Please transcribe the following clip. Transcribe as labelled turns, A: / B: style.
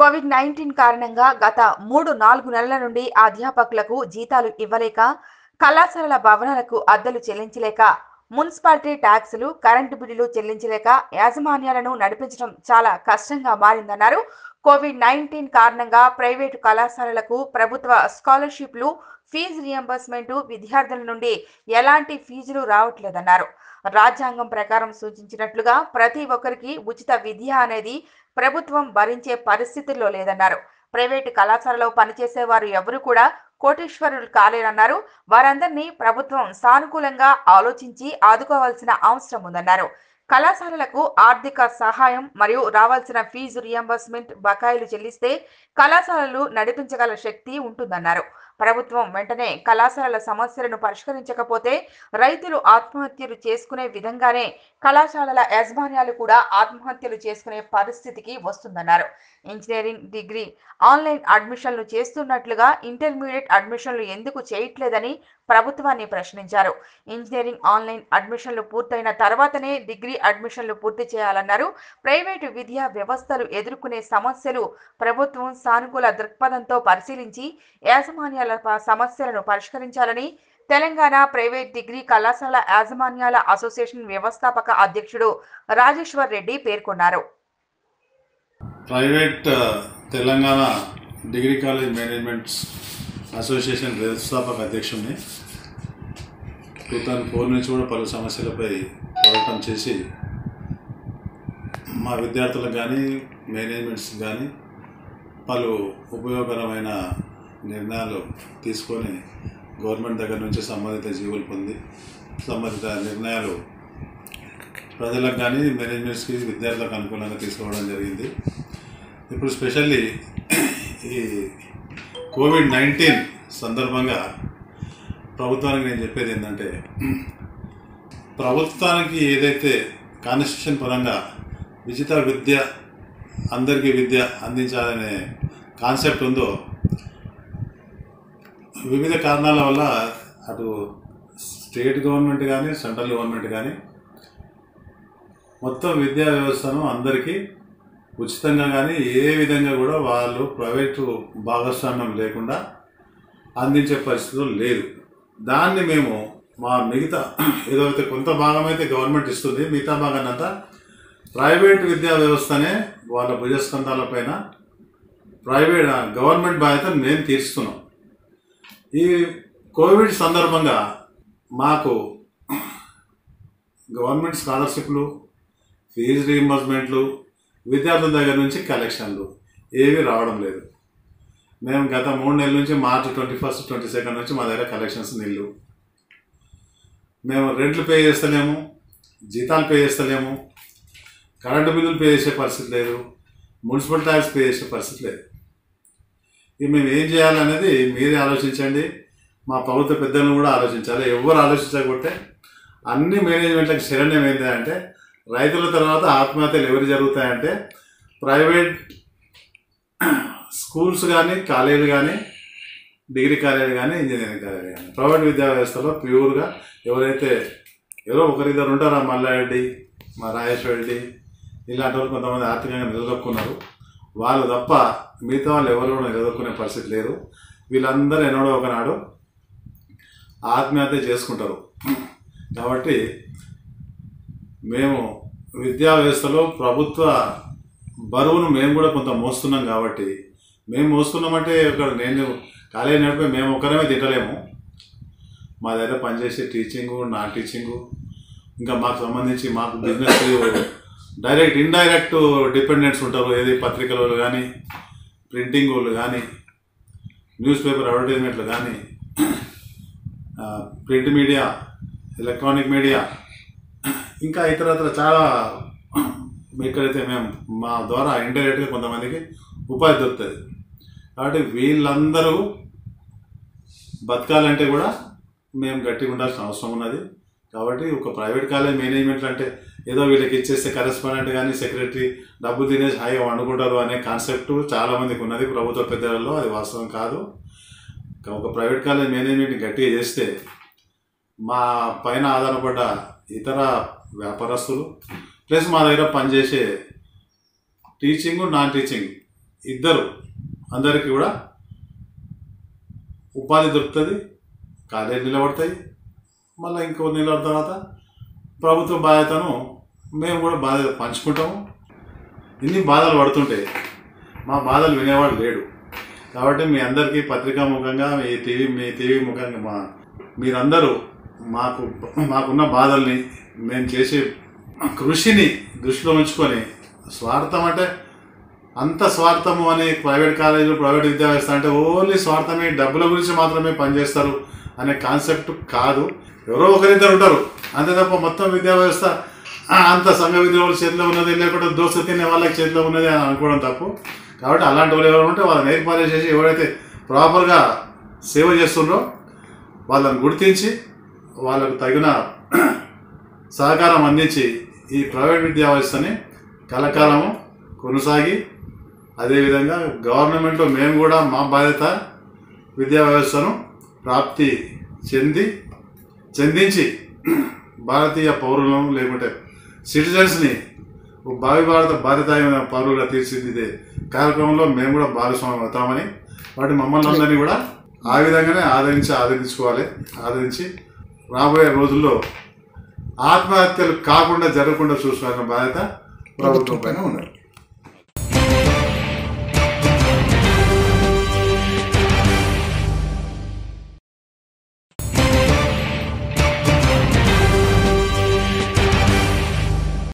A: Covid nineteen కారణంగా గత మూడు నాలుగు నెలల నుండి అధ్యాపకులకు జీతాలు ఇవ్వలేక కళాశాలల భవనాలకు అద్దెలు చెల్లించలేక మున్సిపాలిటీ ట్యాక్సులు కరెంటు బిల్లులు చెల్లించలేక యాజమాన్యాలను నడిపించడం చాలా కష్టంగా మారిందన్నారు కోవిడ్ నైన్టీన్ కారణంగా ప్రైవేటు కళాశాలలకు ప్రభుత్వ స్కాలర్షిప్లు ఫీజు రియంబర్స్మెంట్ విద్యార్థుల నుండి ఎలాంటి ఫీజులు రావట్లేదన్నారు రాజ్యాంగం ప్రకారం సూచించినట్లుగా ప్రతి ఒక్కరికి ఉచిత విద్య అనేది ప్రభుత్వం భరించే పరిస్థితుల్లో లేదన్నారు ప్రైవేటు కళాశాలలో పనిచేసే వారు ఎవరు కూడా కోటీశ్వరులు కాలేరన్నారు వారందరినీ ప్రభుత్వం సానుకూలంగా ఆలోచించి ఆదుకోవాల్సిన అవసరం ఉందన్నారు కళాశాలలకు ఆర్థిక సహాయం మరియు రావాల్సిన ఫీజు రియంబర్స్మెంట్ బకాయిలు చెల్లిస్తే కళాశాలలు నడిపించగల శక్తి ఉంటుందన్నారు ప్రభుత్వం వెంటనే కళాశాలల సమస్యలను పరిష్కరించకపోతే రైతులు ఆత్మహత్యలు చేసుకునే విధంగానే కళాశాలల యాజమాన్యాలు కూడా ఆత్మహత్యలు చేసుకునే పరిస్థితికి వస్తుందన్నారు ఇంజనీరింగ్ డిగ్రీ ఆన్లైన్ అడ్మిషన్లు చేస్తున్నట్లుగా ఇంటర్మీడియట్ అడ్మిషన్లు ఎందుకు చేయట్లేదని ప్రభుత్వాన్ని ప్రశ్నించారు ఇంజనీరింగ్ ఆన్లైన్ అడ్మిషన్లు పూర్తయిన తర్వాతనే డిగ్రీ అడ్మిషన్లు పూర్తి చేయాలన్నారు ప్రైవేటు విద్యా వ్యవస్థలు ఎదుర్కొనే సమస్యలు ప్రభుత్వం సానుకూల దృక్పథంతో పరిశీలించి యాజమాన్యాల ప- సమస్యలను పరిష్కరించాలని తెలంగాణ ప్రైవేట్ డిగ్రీ కళాశాల యాజమాన్యాల అసోసియేషన్ వ్యవస్థాపక అధ్యక్షుడు రాజేశ్వర్ రెడ్డి పేర్కొన్నారు
B: ప్రైవేట్ ఆ, Telangana degree college managements association వ్యవస్థాపక అధ్యక్షుడిని టూ థౌజండ్ ఫోర్ నుంచి కూడా పలు సమస్యలపై పోరాటం చేసి మా విద్యార్థులకు కానీ మేనేజ్మెంట్స్ కానీ పలు ఉపయోగకరమైన నిర్ణయాలు తీసుకొని గవర్నమెంట్ దగ్గర నుంచి సంబంధిత జీవులు పొంది సంబంధిత నిర్ణయాలు ప్రజలకు కానీ మేనేజ్మెంట్స్కి విద్యార్థులకు అనుకూలంగా తీసుకోవడం జరిగింది ఇప్పుడు స్పెషల్లీ ఈ కోవిడ్ నైన్టీన్ సందర్భంగా ప్రభుత్వానికి నేను చెప్పేది ఏంటంటే ప్రభుత్వానికి ఏదైతే కాన్స్టిట్యూషన్ పరంగా ఉచిత విద్య అందరికీ విద్య అందించాలనే కాన్సెప్ట్ ఉందో వివిధ కారణాల వల్ల అటు స్టేట్ గవర్నమెంట్ కానీ సెంట్రల్ గవర్నమెంట్ కానీ మొత్తం విద్యా వ్యవస్థను అందరికీ ఉచితంగా కానీ ఏ విధంగా కూడా వాళ్ళు ప్రైవేటు భాగస్వామ్యం లేకుండా అందించే పరిస్థితులు లేదు దాన్ని మేము మా మిగతా ఏదైతే కొంత భాగం అయితే గవర్నమెంట్ ఇస్తుంది మిగతా భాగాన్ని అంతా ప్రైవేట్ విద్యా వ్యవస్థనే వాళ్ళ భుజస్కంధాలపైన ప్రైవేట్ గవర్నమెంట్ బాధ్యత మేము తీరుస్తున్నాం ఈ కోవిడ్ సందర్భంగా మాకు గవర్నమెంట్ స్కాలర్షిప్లు ఫీజు రీయింబర్స్మెంట్లు విద్యార్థుల దగ్గర నుంచి కలెక్షన్లు ఏవి రావడం లేదు మేము గత మూడు నెలల నుంచి March twenty first twenty second నుంచి మా దగ్గర కలెక్షన్స్ నిల్లు మేము రెంట్లు పే చేస్తలేము జీతాలు పే చేస్తలేము కరెంటు బిల్లులు పే చేసే పరిస్థితి లేదు మున్సిపల్ ట్యాక్స్ పే చేసే పరిస్థితి లేదు ఇక మేము ఏం చేయాలనేది మీరే ఆలోచించండి మా ప్రభుత్వ పెద్దలను కూడా ఆలోచించాలి ఎవరు ఆలోచించకపోతే అన్ని మేనేజ్మెంట్లకు శరణ్యం ఏంటి అంటే రైతుల తర్వాత ఆత్మహత్యలు ఎవరు జరుగుతాయంటే ప్రైవేట్ స్కూల్స్ కానీ కాలేజీలు కానీ డిగ్రీ కాలేజీలు కానీ ఇంజనీరింగ్ కాలేజీలు కానీ ప్రైవేట్ విద్యా వ్యవస్థలో ప్యూర్గా ఎవరైతే ఎవరో ఒకరిద్దరు ఉంటారు ఆ మల్లారెడ్డి మా రాజేశ్వర రెడ్డి ఇలాంటి వాళ్ళు కొంతమంది ఆర్థికంగా నిలదొక్కున్నారు వాళ్ళు తప్ప మిగతా వాళ్ళు ఎవరు కూడా నిలదొక్కునే పరిస్థితి లేదు వీళ్ళందరూ ఎన్నడో ఒకనాడు ఆత్మహత్య చేసుకుంటారు కాబట్టి మేము విద్యా వ్యవస్థలో ప్రభుత్వ బరువును మేము కూడా కొంత మోస్తున్నాం కాబట్టి మేము మోస్తున్నామంటే ఇక్కడ నేను కాలేజీ నడిపే మేము ఒక్కరమే తింటలేము మా దగ్గర పనిచేసే టీచింగు నాన్ టీచింగు ఇంకా మాకు సంబంధించి మాకు బిజినెస్ డైరెక్ట్ ఇండైరెక్ట్ డిపెండెంట్స్ ఉంటారు ఏది పత్రికల వాళ్ళు కానీ ప్రింటింగ్ వాళ్ళు కానీ న్యూస్ పేపర్ అడ్వర్టైజ్మెంట్లు కానీ ప్రింట్ మీడియా ఎలక్ట్రానిక్ మీడియా ఇంకా ఇతరత్ర చాలా ఇక్కడైతే మేము మా ద్వారా ఇండైరెక్ట్గా కొంతమందికి ఉపాధి దొరుకుతుంది కాబట్టి వీళ్ళందరూ బతకాలంటే కూడా మేము గట్టిగా ఉండాల్సిన అవసరం ఉన్నది కాబట్టి ఒక ప్రైవేట్ కాలేజ్ మేనేజ్మెంట్ అంటే ఏదో వీళ్ళకి ఇచ్చేస్తే కరెస్పాండెంట్ కానీ సెక్రటరీ డబ్బు తినేసి హాయిగా వండుకుంటారు అనే కాన్సెప్ట్ చాలా మందికి ఉన్నది ప్రభుత్వ పెద్దలలో అది వాస్తవం కాదు ఒక ప్రైవేట్ కాలేజ్ మేనేజ్మెంట్ గట్టిగా చేస్తే మా పైన ఆధారపడ్డ ఇతర వ్యాపారస్తులు ప్లస్ మా దగ్గర పనిచేసే టీచింగ్ నాన్ టీచింగ్ ఇద్దరు అందరికీ కూడా ఉపాధి దొరుకుతుంది కాలేజీ నిలబడతాయి మళ్ళీ ఇంకో నెల తర్వాత ప్రభుత్వ బాధ్యతను మేము కూడా బాధ్యత పంచుకుంటాము ఇన్ని బాధలు పడుతుంటే మా బాధలు వినేవాడు లేడు కాబట్టి మీ అందరికీ పత్రికా ముఖంగా మీ టీవీ మీ టీవీ ముఖంగా మా మీరందరూ మాకు మాకున్న బాధల్ని మేము చేసే కృషిని దృష్టిలో ఉంచుకొని స్వార్థం అంటే అంత స్వార్థము అని ప్రైవేట్ కాలేజీలు ప్రైవేట్ విద్యా వ్యవస్థ అంటే ఓన్లీ స్వార్థమే డబ్బుల గురించి మాత్రమే పనిచేస్తారు అనే కాన్సెప్ట్ కాదు ఎవరో ఒకరిద్దరు ఉంటారు అంతే తప్ప మొత్తం విద్యా వ్యవస్థ ఆ, అంత సంఘ విద్రోహుల చేతిలో ఉన్నది లేకుంటే దోశ తినే వాళ్ళకి చేతిలో ఉన్నది అని అనుకోవడం తప్పు కాబట్టి అలాంటి వాళ్ళు ఎవరు ఉంటే వాళ్ళని ఏర్పాటు చేసి ఎవరైతే ప్రాపర్గా సేవ చేస్తుండ్రో వాళ్ళని గుర్తించి వాళ్ళకు తగిన సహకారం అందించి ఈ ప్రైవేట్ విద్యా వ్యవస్థని కలకాలము కొనసాగి అదేవిధంగా గవర్నమెంట్లో మేము కూడా మా బాధ్యత విద్యా వ్యవస్థను ప్రాప్తి చెంది చెందించి భారతీయ పౌరులను లేకుంటే సిటిజన్స్ని ఒక భావి భారత బాధ్యతాయుమైన పౌరులుగా తీర్చిదిద్దే కార్యక్రమంలో మేము కూడా భాగస్వామ్యం అవుతామని వాటి మమ్మల్ని అందరినీ కూడా ఆ విధంగానే ఆదరించి ఆదరించుకోవాలి ఆదరించి రాబోయే రోజుల్లో ఆత్మహత్యలు కాకుండా జరగకుండా చూసుకోవాలన్న బాధ్యత ప్రభుత్వం పైన ఉన్నది